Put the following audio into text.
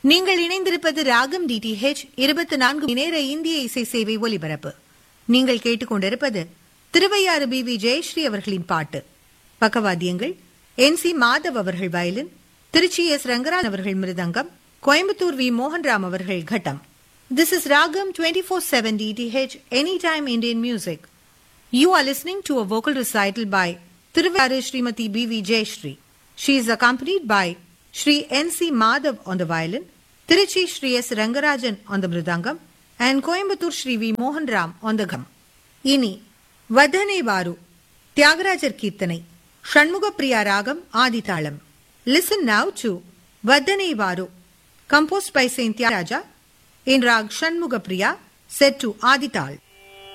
நீங்கள் இணைந்திருப்பது ராகம் டிடிஹெச் இருபத்தி நான்கு மணி நேர இந்திய இசை சேவை ஒலிபரப்பு நீங்கள் கேட்டுக்கொண்டிருப்பது திருவையாறு பி வி ஜெயஸ்ரீ அவர்களின் பாட்டு பக்கவாத்தியங்கள் என் சி மாதவ் அவர்கள் வயலின் திருச்சி எஸ் ரங்கராஜ் அவர்கள் மிருதங்கம் கோயம்புத்தூர் வி மோகன்ராம் அவர்கள் கட்டம் திஸ் இஸ் ராகம் twenty four seven DTH any time Indian music You are listening to a vocal recital by Tiruvayar Srimati B.V. Jayashree. She is accompanied by Sri N.C. Madhav on the violin, Tiruchi Sri S. Rangarajan on the mridangam, and Coimbatore Sri V. Mohan Ram on the gam. இனி வதனை வாரு தியாகராஜர் கீர்த்தனை ஷண்முக பிரியா ராகம் ஆதிதாளம் listen now to வதனை வாரு composed by saint Thyagaraja in raga Shanmukha Priya set to ஆதிதாள்